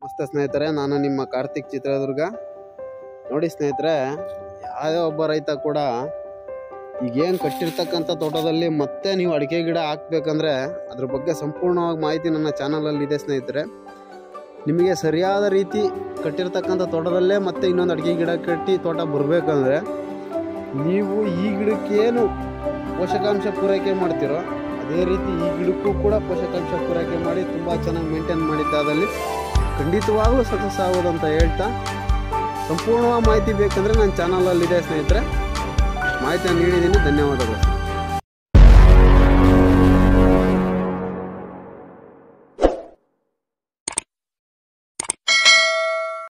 ನಮಸ್ತೆ ಸ್ನೇಹಿತರೆ ನಾನು ನಿಮ್ಮ ಕಾರ್ತಿಕ್ ಚಿತ್ರದುರ್ಗ ನೋಡಿ ಸ್ನೇಹಿತರೆ ಯಾವುದೇ ಒಬ್ಬ ರೈತ ಕೂಡ ಈಗೇನು ಕಟ್ಟಿರ್ತಕ್ಕಂಥ ತೋಟದಲ್ಲಿ ಮತ್ತೆ ನೀವು ಅಡಿಕೆ ಗಿಡ ಹಾಕ್ಬೇಕಂದ್ರೆ ಅದ್ರ ಬಗ್ಗೆ ಸಂಪೂರ್ಣವಾಗಿ ಮಾಹಿತಿ ನನ್ನ ಚಾನಲಲ್ಲಿ ಇದೆ ಸ್ನೇಹಿತರೆ ನಿಮಗೆ ಸರಿಯಾದ ರೀತಿ ಕಟ್ಟಿರ್ತಕ್ಕಂಥ ತೋಟದಲ್ಲೇ ಮತ್ತೆ ಇನ್ನೊಂದು ಅಡಿಕೆ ಗಿಡ ಕಟ್ಟಿ ತೋಟ ಬರಬೇಕಂದ್ರೆ ನೀವು ಈ ಗಿಡಕ್ಕೆ ಏನು ಪೋಷಕಾಂಶ ಪೂರೈಕೆ ಮಾಡ್ತೀರೋ ಅದೇ ರೀತಿ ಈ ಗಿಡಕ್ಕೂ ಕೂಡ ಪೋಷಕಾಂಶ ಪೂರೈಕೆ ಮಾಡಿ ತುಂಬ ಚೆನ್ನಾಗಿ ಮೇಂಟೈನ್ ಮಾಡಿದ್ದಾದಲ್ಲಿ ಖಂಡಿತವಾಗ್ಲೂ ಸಕ್ಸಸ್ ಆಗೋದು ಅಂತ ಹೇಳ್ತಾ ಸಂಪೂರ್ಣವಾಗಿ ಮಾಹಿತಿ ಬೇಕಂದರೆ ನನ್ನ ಚಾನಲಲ್ಲಿದೆ ಸ್ನೇಹಿತರೆ ಮಾಹಿತಿಯನ್ನು ನೀಡಿದ್ದೀನಿ ಧನ್ಯವಾದಗಳು